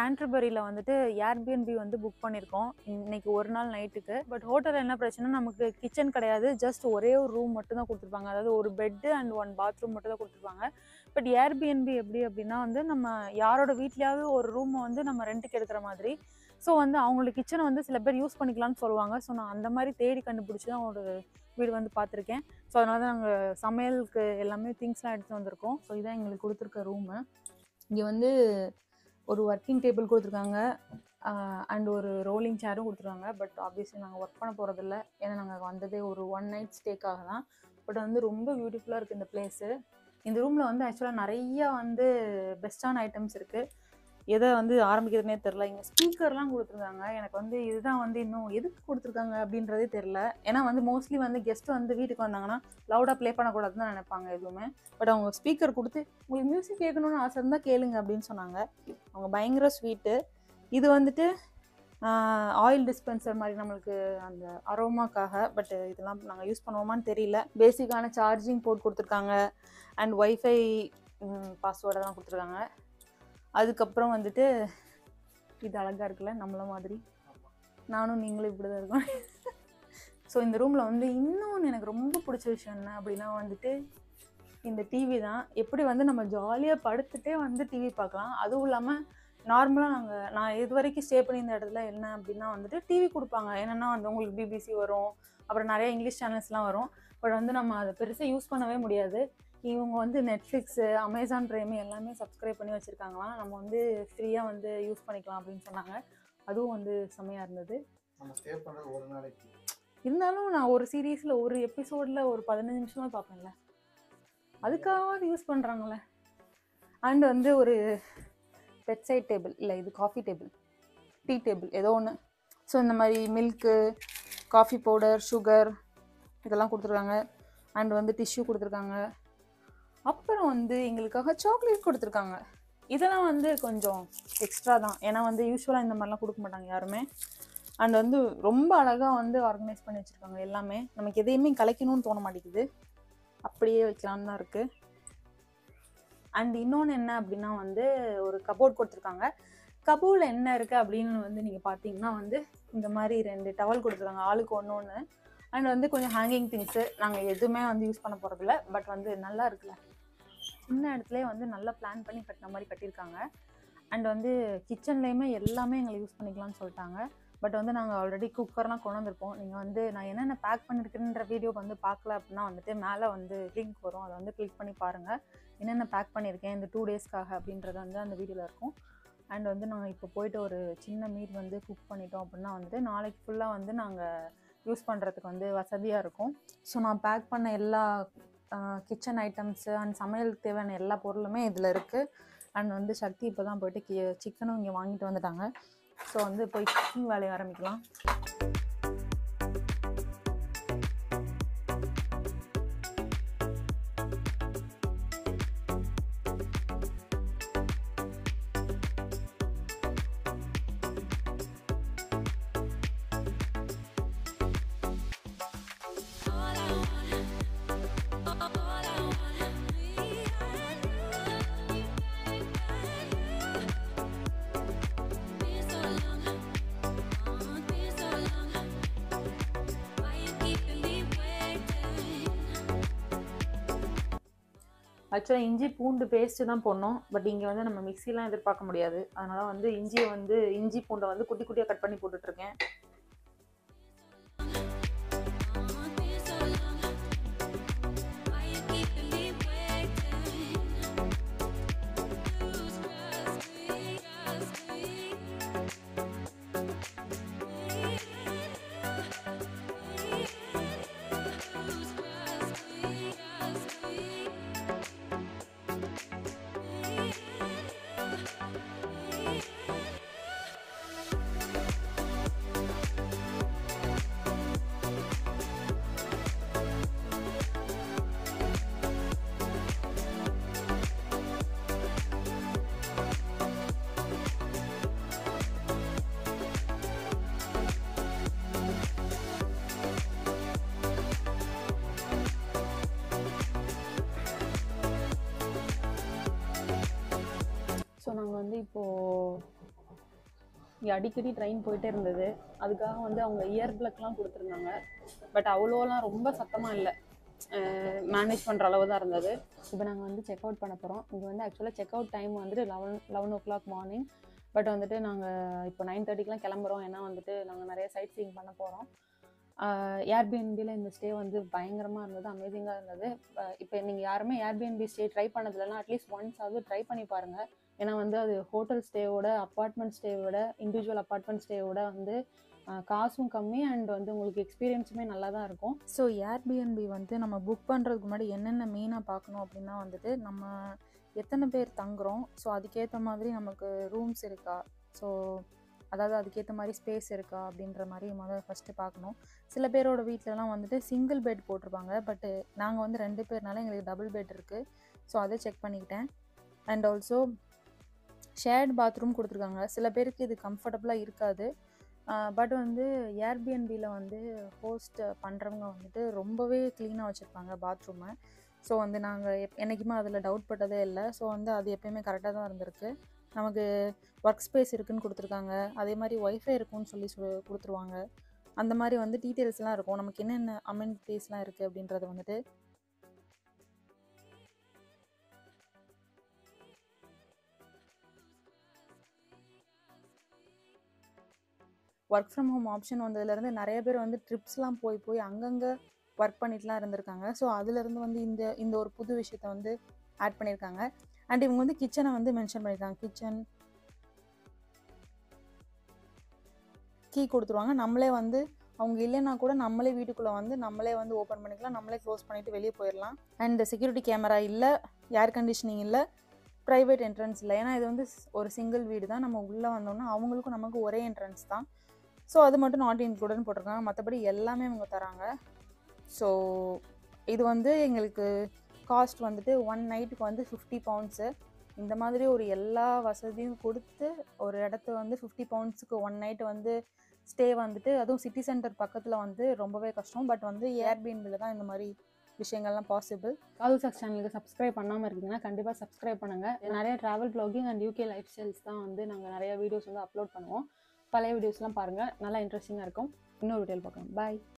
கேன்டர்பரியில் வந்துட்டு ஏர்பிஎன்பி வந்து புக் பண்ணியிருக்கோம் இன்னைக்கு ஒரு நாள் நைட்டுக்கு பட் ஹோட்டலில் என்ன பிரச்சனை நமக்கு கிச்சன் கிடையாது ஜஸ்ட் ஒரே ஒரு ரூம் மட்டும் தான் கொடுத்துருப்பாங்க அதாவது ஒரு பெட்டு அண்ட் ஒன் பாத்ரூம் மட்டும் தான் கொடுத்துருப்பாங்க பட் ஏர்பிஎன்பி எப்படி அப்படின்னா வந்து நம்ம யாரோட வீட்லேயாவது ஒரு ரூமை வந்து நம்ம ரெண்ட்டுக்கு எடுக்கிற மாதிரி ஸோ வந்து அவங்களோட கிச்சனை வந்து சில பேர் யூஸ் பண்ணிக்கலாம்னு சொல்லுவாங்க ஸோ நான் அந்த மாதிரி தேடி கண்டுபிடிச்சி தான் ஒரு வீடு வந்து பார்த்துருக்கேன் ஸோ அதனால தான் நாங்கள் சமையலுக்கு எல்லாமே திங்ஸ்லாம் எடுத்து வந்திருக்கோம் ஸோ இதான் எங்களுக்கு கொடுத்துருக்க ரூமு இங்கே வந்து ஒரு ஒர்க்கிங் டேபிள் கொடுத்துருக்காங்க அண்ட் ஒரு ரோலிங் சேரும் கொடுத்துருக்காங்க பட் ஆப்வியஸ்லி நாங்கள் ஒர்க் பண்ண போகிறதில்ல ஏன்னா நாங்கள் வந்ததே ஒரு ஒன் நைட் ஸ்டேக்காக தான் பட் வந்து ரொம்ப பியூட்டிஃபுல்லாக இருக்குது இந்த பிளேஸு இந்த ரூமில் வந்து ஆக்சுவலாக நிறைய வந்து பெஸ்ட்டான ஐட்டம்ஸ் இருக்குது எதை வந்து ஆரம்பிக்கிறதுனே தெரில இங்கே ஸ்பீக்கர்லாம் கொடுத்துருக்காங்க எனக்கு வந்து இதுதான் வந்து இன்னும் எதுக்கு கொடுத்துருக்காங்க அப்படின்றதே தெரில ஏன்னா வந்து மோஸ்ட்லி வந்து கெஸ்ட் வந்து வீட்டுக்கு வந்தாங்கன்னா லவுடாக ப்ளே பண்ணக்கூடாதுன்னு தான் நினைப்பாங்க எதுவுமே பட் அவங்க ஸ்பீக்கர் கொடுத்து உங்களுக்கு மியூசிக் கேட்கணும்னு ஆசை இருந்தால் கேளுங்க அப்படின்னு சொன்னாங்க அவங்க பயங்கர ஸ்வீட்டு இது வந்துட்டு ஆயில் டிஸ்பென்சர் மாதிரி நம்மளுக்கு அந்த அரோமாக்காக பட் இதெல்லாம் நாங்கள் யூஸ் பண்ணுவோமான்னு தெரியல பேசிக்கான சார்ஜிங் போர்ட் கொடுத்துருக்காங்க அண்ட் ஒய்ஃபை பாஸ்வேர்டெல்லாம் கொடுத்துருக்காங்க அதுக்கப்புறம் வந்துட்டு இது அழகாக இருக்குல்ல நம்மள மாதிரி நானும் நீங்களும் இப்படி தான் இருக்கோம் ஸோ இந்த ரூமில் வந்து இன்னொன்று எனக்கு ரொம்ப பிடிச்ச விஷயம் என்ன அப்படின்னா வந்துட்டு இந்த டிவி தான் எப்படி வந்து நம்ம ஜாலியாக படுத்துட்டே வந்து டிவி பார்க்கலாம் அதுவும் இல்லாமல் நார்மலாக நாங்கள் நான் இது வரைக்கும் ஸ்டே பண்ணியிருந்த இடத்துல என்ன அப்படின்னா வந்துட்டு டிவி கொடுப்பாங்க என்னென்னா வந்து உங்களுக்கு பிபிசி வரும் அப்புறம் நிறைய இங்கிலீஷ் சேனல்ஸ்லாம் வரும் பட் வந்து நம்ம அதை பெருசாக யூஸ் பண்ணவே முடியாது இவங்க வந்து நெட்ஃப்ளிக்ஸு அமேசான் ப்ரைம் எல்லாமே சப்ஸ்கிரைப் பண்ணி வச்சுருக்காங்களாம் நம்ம வந்து ஃப்ரீயாக வந்து யூஸ் பண்ணிக்கலாம் அப்படின்னு சொன்னாங்க அதுவும் வந்து செம்மையாக இருந்தது நம்ம ஸ்டே பண்ணுறது ஒரு நாளைக்கு இருந்தாலும் நான் ஒரு சீரீஸில் ஒரு எபிசோடில் ஒரு பதினஞ்சு நிமிஷமா பார்ப்பேன்ல அதுக்காவது யூஸ் பண்ணுறாங்களே அண்ட் வந்து ஒரு பெட் சைட் டேபிள் இல்லை இது காஃபி டேபிள் டீ டேபிள் ஏதோ ஒன்று ஸோ இந்த மாதிரி மில்க்கு காஃபி பவுடர் சுகர் இதெல்லாம் கொடுத்துருக்காங்க அண்ட் வந்து டிஷ்யூ கொடுத்துருக்காங்க அப்புறம் வந்து எங்களுக்காக சாக்லேட் கொடுத்துருக்காங்க இதெல்லாம் வந்து கொஞ்சம் எக்ஸ்ட்ரா தான் ஏன்னா வந்து யூஸ்வலாக இந்த மாதிரிலாம் கொடுக்க மாட்டாங்க யாருமே அண்ட் வந்து ரொம்ப அழகாக வந்து ஆர்கனைஸ் பண்ணி வச்சுருக்காங்க எல்லாமே நமக்கு எதையுமே கலைக்கணும்னு தோண மாட்டேங்குது அப்படியே வைக்கலான்னு தான் இருக்குது அண்ட் இன்னொன்று என்ன அப்படின்னா வந்து ஒரு கபோர்ட் கொடுத்துருக்காங்க கபோர்டில் என்ன இருக்குது அப்படின்னு வந்து நீங்கள் பார்த்தீங்கன்னா வந்து இந்த மாதிரி ரெண்டு டவல் கொடுத்துருக்காங்க ஆளுக்கு ஒன்று ஒன்று அண்ட் வந்து கொஞ்சம் ஹேங்கிங் திங்ஸு நாங்கள் எதுவுமே வந்து யூஸ் பண்ண போகிறதில்ல பட் வந்து நல்லா இருக்குல்ல சின்ன இடத்துலேயே வந்து நல்லா பிளான் பண்ணி கட்டின மாதிரி கட்டியிருக்காங்க அண்ட் வந்து கிச்சன்லேயுமே எல்லாமே எங்களை யூஸ் பண்ணிக்கலாம்னு சொல்லிட்டாங்க பட் வந்து நாங்கள் ஆல்ரெடி குக்கர்லாம் கொண்டு வந்திருப்போம் நீங்கள் வந்து நான் என்னென்ன பேக் பண்ணியிருக்கேன்ற வீடியோ வந்து பார்க்கல அப்படின்னா வந்துட்டு மேலே வந்து லிங்க் வரும் அதை வந்து கிளிக் பண்ணி பாருங்கள் என்னென்ன பேக் பண்ணியிருக்கேன் இந்த டூ டேஸ்க்காக அப்படின்றது வந்து அந்த வீடியோவில் இருக்கும் அண்ட் வந்து நாங்கள் இப்போ போயிட்டு ஒரு சின்ன மீட் வந்து குக் பண்ணிட்டோம் அப்படின்னா வந்துட்டு நாளைக்கு ஃபுல்லாக வந்து நாங்கள் யூஸ் பண்ணுறதுக்கு வந்து வசதியாக இருக்கும் ஸோ நான் பேக் பண்ண எல்லா கிச்சன் ஐட்டம்ஸு அண்ட் சமையலுக்கு தேவையான எல்லா பொருளுமே இதில் இருக்குது அண்ட் வந்து சக்தி இப்போ தான் போயிட்டு கி சிக்கனும் இங்கே வாங்கிட்டு வந்துட்டாங்க ஸோ வந்து போய் குக்கிங் வேலையை ஆரம்பிக்கலாம் ஆக்சுவலாக இஞ்சி பூண்டு பேஸ்ட்டு தான் போடணும் பட் இங்கே வந்து நம்ம மிக்சிலாம் எதிர்பார்க்க முடியாது அதனால் வந்து இஞ்சியை வந்து இஞ்சி பூண்டை வந்து குட்டி குட்டியாக கட் பண்ணி போட்டுட்ருக்கேன் இங்கே அடிக்கடி ட்ரெயின் போயிட்டே இருந்தது அதுக்காக வந்து அவங்க இயர் பிளக்லாம் கொடுத்துருந்தாங்க பட் அவ்வளோலாம் ரொம்ப சத்தமாக இல்லை மேனேஜ் பண்ணுற அளவு தான் இருந்தது இப்போ நாங்கள் வந்து செக் அவுட் பண்ண போகிறோம் இங்கே வந்து ஆக்சுவலாக செக் அவுட் டைம் வந்துட்டு eleven eleven o'clock morning but வந்துட்டு நாங்கள் இப்போ நைன் தேர்ட்டிக்கெலாம் கிளம்புறோம் ஏன்னா வந்துட்டு நாங்கள் நிறைய சைட் சீயிங் பண்ண போகிறோம் ஏர்பிஎன்பியில் இந்த ஸ்டே வந்து பயங்கரமாக இருந்தது அமேசிங்காக இருந்தது இப்போ நீங்கள் யாருமே ஏர்பிஎன்பி ஸ்டே ட்ரை பண்ணதில்லைன்னா அட்லீஸ்ட் ஒன்ஸ் ஆகுது ட்ரை பண்ணி பாருங்கள் ஏன்னா வந்து அது ஹோட்டல் ஸ்டேவோட அப்பார்ட்மெண்ட் ஸ்டேவோட இண்டிவிஜுவல் அப்பார்ட்மெண்ட் ஸ்டேவோட வந்து ஆஹ் காசும் கம்மி அண்ட் வந்து உங்களுக்கு எக்ஸ்பீரியன்ஸுமே நல்லா தான் இருக்கும் ஸோ ஏர்பிஎன்பி வந்து நம்ம புக் பண்ணுறதுக்கு முன்னாடி என்னென்ன மெயினாக பார்க்கணும் அப்படின்னா வந்துட்டு நம்ம எத்தனை பேர் தங்குறோம் ஸோ அதுக்கேற்ற மாதிரி நமக்கு ரூம்ஸ் இருக்கா ஸோ அதாவது அதுக்கேற்ற மாதிரி ஸ்பேஸ் இருக்கா அப்படின்ற மாதிரி முதல்ல ஃபஸ்ட்டு பார்க்கணும் சில பேரோட வீட்டிலலாம் வந்துட்டு சிங்கிள் பெட் போட்டிருப்பாங்க பட்டு நாங்கள் வந்து ரெண்டு பேர்னால எங்களுக்கு டபுள் பெட் இருக்குது ஸோ அதை செக் பண்ணிக்கிட்டேன் அண்ட் ஆல்சோ ஷேர்ட் பாத்ரூம் கொடுத்துருக்காங்க சில பேருக்கு இது கம்ஃபர்டபுளாக இருக்காது பட் வந்து ஏர்பிஎன்பியில் வந்து ஹோஸ்ட் பண்ணுறவங்க வந்துட்டு ரொம்பவே க்ளீனாக வச்சுருப்பாங்க பாத்ரூமை ஸோ வந்து நாங்கள் எப் என்றைக்குமே அதில் டவுட் பட்டதே இல்லை ஸோ வந்து அது எப்பயுமே கரெக்டாக தான் இருந்திருக்கு நமக்கு ஒர்க் ஸ்பேஸ் இருக்குன்னு கொடுத்துருக்காங்க அதே மாதிரி ஒய்ஃபை இருக்குன்னு சொல்லி சொ கொடுத்துருவாங்க அந்த மாதிரி வந்து டீட்டெயில்ஸ்லாம் இருக்கும் நமக்கு என்னென்ன அமெனிட்டிஸ்லாம் இருக்குது அப்படின்றது வந்துட்டு ஒர்க் ஃப்ரம் ஹோம் ஆப்ஷன் வந்ததுலேருந்து நிறைய பேர் வந்து ட்ரிப்ஸ்லாம் போய் போய் அங்கங்கே ஒர்க் பண்ணிட்டுலாம் இருந்திருக்காங்க ஸோ அதுலேருந்து வந்து இந்த இந்த ஒரு புது விஷயத்த வந்து ஆட் பண்ணியிருக்காங்க அண்ட் இவங்க வந்து கிச்சனை வந்து மென்ஷன் பண்ணியிருக்காங்க கிச்சன் கீ கொடுத்துருவாங்க நம்மளே வந்து அவங்க இல்லைன்னா கூட நம்மளே வீட்டுக்குள்ளே வந்து நம்மளே வந்து ஓப்பன் பண்ணிக்கலாம் நம்மளே க்ளோஸ் பண்ணிவிட்டு வெளியே போயிடலாம் அண்ட் செக்யூரிட்டி கேமரா இல்லை ஏர் கண்டிஷனிங் இல்லை ப்ரைவேட் என்ட்ரன்ஸ் இல்லை ஏன்னா இது வந்து ஒரு சிங்கிள் வீடு தான் நம்ம உள்ளே வந்தோம்னா அவங்களுக்கும் நமக்கு ஒரே என்ட்ரன்ஸ் தான் ஸோ அது மட்டும் நாட் இன்க்ளூடட்னு போட்டிருக்காங்க மற்றபடி எல்லாமே இவங்க தராங்க ஸோ இது வந்து எங்களுக்கு காஸ்ட் வந்துட்டு ஒன் நைட்டுக்கு வந்து ஃபிஃப்டி பவுண்ட்ஸு இந்த மாதிரி ஒரு எல்லா வசதியும் கொடுத்து ஒரு இடத்த வந்து ஃபிஃப்டி பவுண்ட்ஸுக்கு ஒன் நைட்டு வந்து ஸ்டே வந்துட்டு அதுவும் சிட்டி சென்டர் பக்கத்தில் வந்து ரொம்பவே கஷ்டம் பட் வந்து ஏர்பிஎன்பியில் தான் இந்த மாதிரி விஷயங்கள்லாம் பாசிபிள் காது சாக்ஸ் சேனலுக்கு சப்ஸ்கிரைப் பண்ணாமல் இருக்கீங்கன்னா கண்டிப்பாக சப்ஸ்கிரைப் பண்ணுங்கள் நிறைய travel blogging and UK lifestyles தான் வந்து நாங்கள் நிறைய வீடியோஸ் வந்து அப்லோட் பண்ணுவோம் பழைய வீடியோஸ்லாம் பாருங்கள் நல்லா இன்ட்ரெஸ்டிங்காக இருக்கும் இன்னொரு வீடியோவில் பார்க்கலாம் பாய்